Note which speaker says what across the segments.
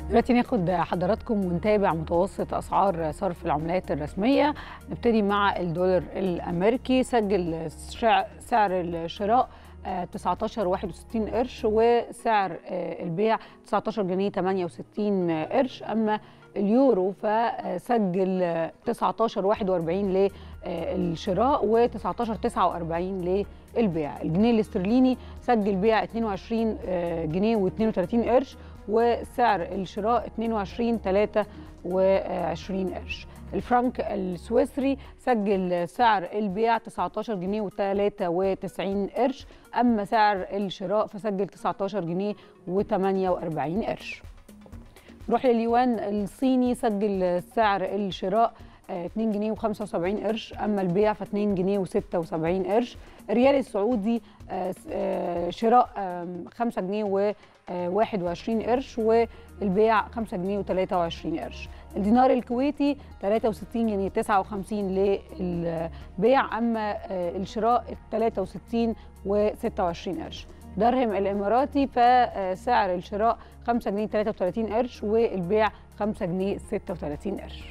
Speaker 1: دلوقتي ناخد حضراتكم ونتابع متوسط اسعار صرف العملات الرسميه نبتدي مع الدولار الامريكي سجل سعر الشراء 19 61 قرش وسعر البيع 19 جنيه 68 قرش اما اليورو فسجل 19 41 للشراء و19 49 للبيع الجنيه الاسترليني سجل بيع 22 جنيه و32 قرش وسعر الشراء 22 23 قرش الفرنك السويسري سجل سعر البيع 19 جنيه و93 قرش اما سعر الشراء فسجل 19 جنيه و48 قرش نروح لليوان الصيني سجل سعر الشراء 2 جنيه و75 قرش اما البيع ف 2 جنيه و76 قرش الريال السعودي شراء 5 جنيه و 21 قرش والبيع 5 جنيه و23 قرش الدينار الكويتي 63 جنيه 59 للبيع اما الشراء 63 و26 قرش درهم الاماراتي فسعر الشراء 5 جنيه 33 قرش والبيع 5 جنيه 36 قرش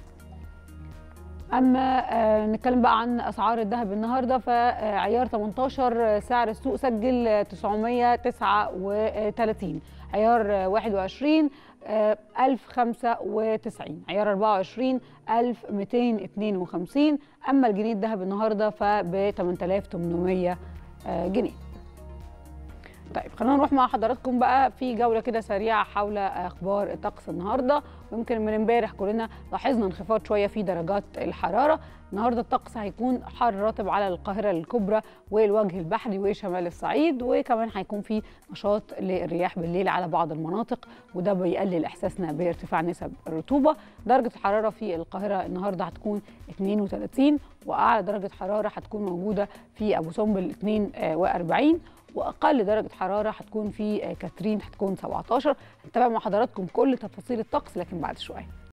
Speaker 1: اما نتكلم بقى عن اسعار الذهب النهارده فعيار 18 سعر السوق سجل 939 عيار 21 1095 عيار 24 1252 اما الجنيه الذهب النهارده فب 8800 جنيه طيب خلينا نروح مع حضراتكم بقى في جوله كده سريعه حول اخبار الطقس النهارده ويمكن من امبارح كلنا لاحظنا انخفاض شويه في درجات الحراره النهارده الطقس هيكون حر رطب على القاهره الكبرى والوجه البحري وشمال الصعيد وكمان هيكون في نشاط للرياح بالليل على بعض المناطق وده بيقلل احساسنا بارتفاع نسب الرطوبه درجه الحراره في القاهره النهارده هتكون 32 واعلى درجه حراره هتكون موجوده في ابو سمبل 42 واقل درجه حراره هتكون في كاترين هتكون 17 هنتابع مع حضراتكم كل تفاصيل الطقس لكن بعد شويه